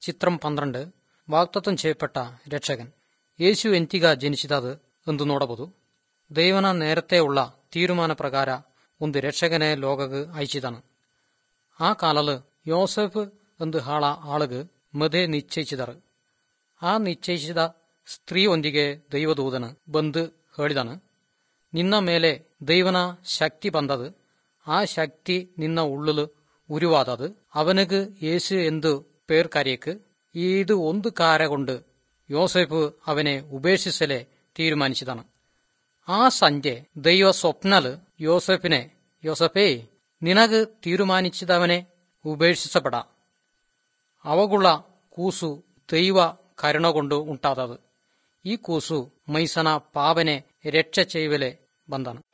ചിത്രം പന്ത്രണ്ട് വാഗ്ദത്തം ചെയ്യപ്പെട്ട രക്ഷകൻ യേശു ಎಂತಿಗ ಜನಿಸಿದದು ಎಂದು ನೋಡಬಹುದು ದೈವನ ನೇರത്തെ ಉಳ್ಳ ತೀರ್ಮಾನ ಪ್ರಕಾರ ಒಂದು രക്ഷകനെ ലോകക്ക് അയച്ചിതാണ് ആ കാലല് യോസഫ് ಎಂದು ಹಾಳ ಆಳಗ್ ಮದುವೆ ನಿಶ್ಚಯಿಸಿದರು ಆ ನಿಶ್ಚಯಿಸಿದ ಸ್ತ್ರೀಯೊಂದಿಗೆ ದೈವದೂತನು ಬಂದು ಹೇಳಿದನು ನಿನ್ನ ಮೇಲೆ ദൈവന ശക്തി ಬಂದದು ആ ശക്തി നിന്ന ഉള്ളില് ഉരുവാതത് അവനക്ക് യേശു എന്തു പേർ കരയ്ക്ക് ഇത് ഒന്ന് കാര കൊണ്ട് യോസഫ് അവനെ ഉപേക്ഷിച്ചലെ തീരുമാനിച്ചതാണ് ആ സഞ്ജೆ ദൈവ സ്വപ്നല് യോസഫിനെ യോസഫേ നിനക്ക് തീരുമാനിച്ചതവനെ ഉപേക്ഷിച്ചപ്പെടാ ಅವಗುಳ ಕೂಸು ದೈವ ಕರುಣ കൊണ്ട് ಉಂಟಾದದು ಈ ಕೂಸು ಮೈಸನ ಪಾವನೆ രക്ഷ ചെയ്വലെ ಬಂದನು